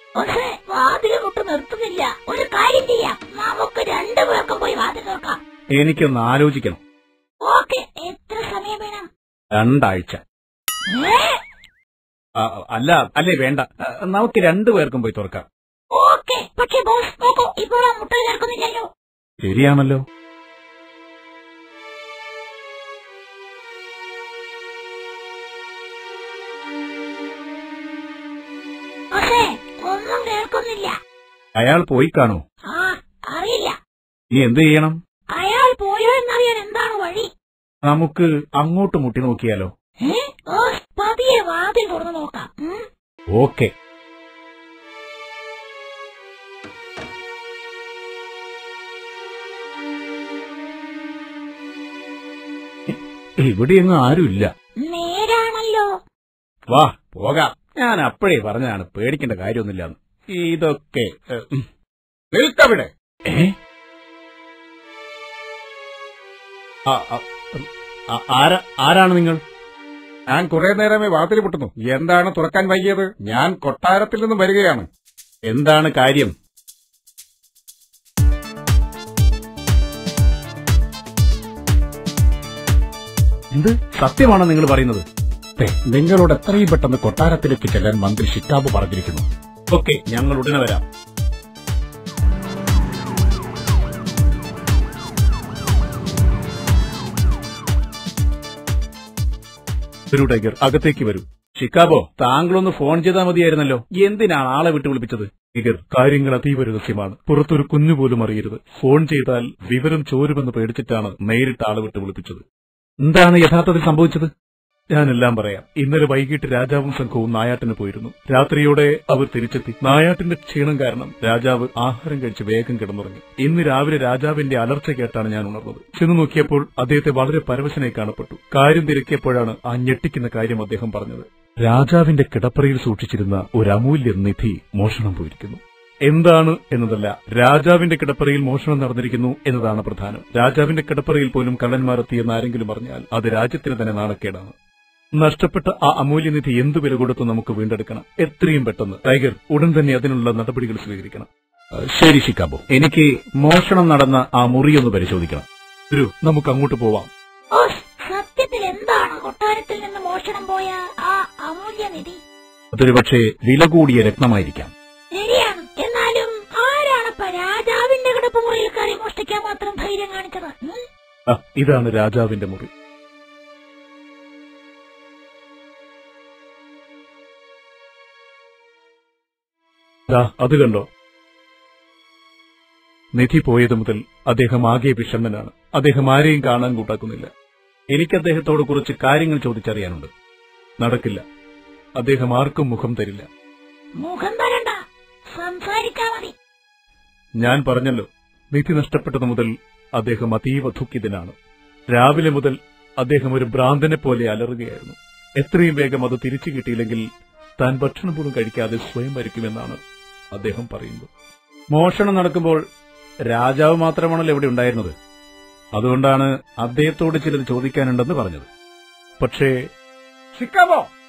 പക്ഷേ വാതിൽ കൊണ്ട് നിർത്തുന്നില്ല ഒരു കാര്യം ചെയ്യാം നമുക്ക് രണ്ടുപേർക്കും പോയി വാതിൽ നോക്കാം എനിക്കൊന്ന് ആലോചിക്കണം ഓക്കെ എത്ര സമയം വേണം രണ്ടാഴ്ച ഏ? ആ, അല്ല അല്ലേ വേണ്ട ആ, നമുക്ക് രണ്ടുപേർക്കും പോയി തുറക്കാം ഓക്കെ പക്ഷേ ബോസ് നോക്കൂ ഇപ്പോൾ ആ മുട്ട ചേർക്കുന്നില്ലല്ലോ ശരിയാണല്ലോ പക്ഷേ ഒന്നും കേൾക്കുന്നില്ല അയാൾ പോയി കാണൂ ആ അറിയില്ല ഇനി എന്ത് ചെയ്യണം അയാൾ പോയോ എന്നറിയാൻ എന്താണ് വഴി നമുക്ക് അങ്ങോട്ട് മുട്ടി നോക്കിയാലോ ഏ ബോസ് പതിയെ വാതിൽ തുറന്നു നോക്കാം ഉം. ഓക്കെ ഇവിടെയൊന്നും ആരുമില്ല നേരാണല്ലോ വാ പോകാം ഞാൻ അപ്പോഴേ പറഞ്ഞതാണ് പേടിക്കേണ്ട കാര്യമൊന്നുമില്ലാന്ന് ഇതൊക്കെ ഏ, ഉം. നിൽക്കവിടെ ഏ ആ, ആ, ഉം, ആ, ആരാ- ആരാണ് നിങ്ങൾ ഞാൻ കുറെ നേരമേ വാതിൽ പൊട്ടുന്നു എന്താണ് തുറക്കാൻ വൈകിയത് ഞാൻ കൊട്ടാരത്തിൽ നിന്നും വരികയാണ് എന്താണ് കാര്യം എന്ത് സത്യമാണോ നിങ്ങൾ പറയുന്നത് നിങ്ങളോട് എത്രയും പെട്ടെന്ന് കൊട്ടാരത്തിലേക്ക് ചെല്ലാൻ മന്ത്രി ഷിക്കാബ് പറഞ്ഞിരിക്കുന്നു ഓക്കെ ഞങ്ങൾ ഉടനെ വരാം വരൂ ടൈഗർ അകത്തേക്ക് വരൂ ഷിക്കാബോ താങ്കളൊന്ന് ഫോൺ ചെയ്താൽ മതിയായിരുന്നല്ലോ എന്തിനാണ് ആളെ വിട്ടു വിളിപ്പിച്ചത് ടൈഗർ കാര്യങ്ങൾ അതീവ രഹസ്യമാണ് പുറത്തൊരു കുഞ്ഞു പോലും അറിയരുത് ഫോൺ ചെയ്താൽ വിവരം ചോരുമെന്ന് പേടിച്ചിട്ടാണ് നേരിട്ട് ആളെ വിട്ടു വിളിപ്പിച്ചത് എന്താണ് യഥാർത്ഥത്തിൽ സംഭവിച്ചത് ഞാനെല്ലാം പറയാം ഇന്നലെ വൈകിട്ട് രാജാവും സംഘവും നായാട്ടിന് പോയിരുന്നു രാത്രിയോടെ അവർ തിരിച്ചെത്തി നായാട്ടിന്റെ ക്ഷീണം കാരണം രാജാവ് ആഹാരം കഴിച്ച് വേഗം കിടന്നുറങ്ങി ഇന്ന് രാവിലെ രാജാവിന്റെ അലർച്ച കേട്ടാണ് ഞാൻ ഉണർന്നത് ചെന്ന് നോക്കിയപ്പോൾ അദ്ദേഹത്തെ വളരെ പരവശനായി കാണപ്പെട്ടു കാര്യം തിരക്കിയപ്പോഴാണ് ആ ഞെട്ടിക്കുന്ന കാര്യം അദ്ദേഹം പറഞ്ഞത് രാജാവിന്റെ കിടപ്പറയിൽ സൂക്ഷിച്ചിരുന്ന ഒരു അമൂല്യ നിധി മോഷണം പോയിരിക്കുന്നു എന്താണ് എന്നതല്ല രാജാവിന്റെ കിടപ്പറയിൽ മോഷണം നടന്നിരിക്കുന്നു എന്നതാണ് പ്രധാനം രാജാവിന്റെ കിടപ്പറയിൽ പോലും കള്ളന്മാരെത്തിയെന്ന് ആരെങ്കിലും പറഞ്ഞാൽ അത് രാജ്യത്തിന് തന്നെ നാണക്കേടാണ് നഷ്ടപ്പെട്ട ആ അമൂല്യനിധി എന്തു വില കൊടുത്ത് നമുക്ക് വീണ്ടെടുക്കണം എത്രയും പെട്ടെന്ന് ടൈഗർ ഉടൻ തന്നെ അതിനുള്ള നടപടികൾ സ്വീകരിക്കണം അഹ് ശരി ഷിക്കാബോ എനിക്ക് മോഷണം നടന്ന ആ മുറിയൊന്ന് പരിശോധിക്കണം ഒരു നമുക്ക് അങ്ങോട്ട് പോവാം ബോസ് സത്യത്തിൽ എന്താണ് കൊട്ടാരത്തിൽ നിന്ന് മോഷണം പോയ ആ അമൂല്യനിധി അതൊരു പക്ഷേ വില കൂടിയ രത്നമായിരിക്കാം ശരിയാണ് എന്നാലും ആരാണപ്പ രാജാവിന്റെ കിടപ്പുമുറിയിൽ കയറി മോഷ്ടിക്കാൻ മാത്രം ധൈര്യം കാണിച്ചത് ഉം? ആ, ഇതാണ് രാജാവിന്റെ മുറി ദാ, അത് കണ്ടോ നിധി പോയത് മുതൽ അദ്ദേഹം ആകെ വിഷണ്ണനാണ് അദ്ദേഹം ആരെയും കാണാൻ കൂട്ടാക്കുന്നില്ല എനിക്ക് അദ്ദേഹത്തോട് കുറച്ച് കാര്യങ്ങൾ ചോദിച്ചറിയാനുണ്ട് നടക്കില്ല അദ്ദേഹം ആർക്കും മുഖം തരില്ല മുഖം തരണ്ട സംസാരിക്കാ മതി ഞാൻ പറഞ്ഞല്ലോ നിധി നഷ്ടപ്പെട്ടതു മുതൽ അദ്ദേഹം അതീവ ദുഃഖിതനാണ് രാവിലെ മുതൽ അദ്ദേഹം ഒരു ഭ്രാന്തനെ പോലെ അലറുകയായിരുന്നു എത്രയും വേഗം അത് തിരിച്ചു കിട്ടിയില്ലെങ്കിൽ താൻ ഭക്ഷണം പോലും കഴിക്കാതെ സ്വയം മരിക്കുമെന്നാണ് അദ്ദേഹം പറയുന്നത് മോഷണം നടക്കുമ്പോൾ രാജാവ് മാത്രമാണല്ലോ ഇവിടെ ഉണ്ടായിരുന്നത് അതുകൊണ്ടാണ് അദ്ദേഹത്തോട് ചിലത് ചോദിക്കാനുണ്ടെന്ന് പറഞ്ഞത് പക്ഷേ ഷിക്കാവോ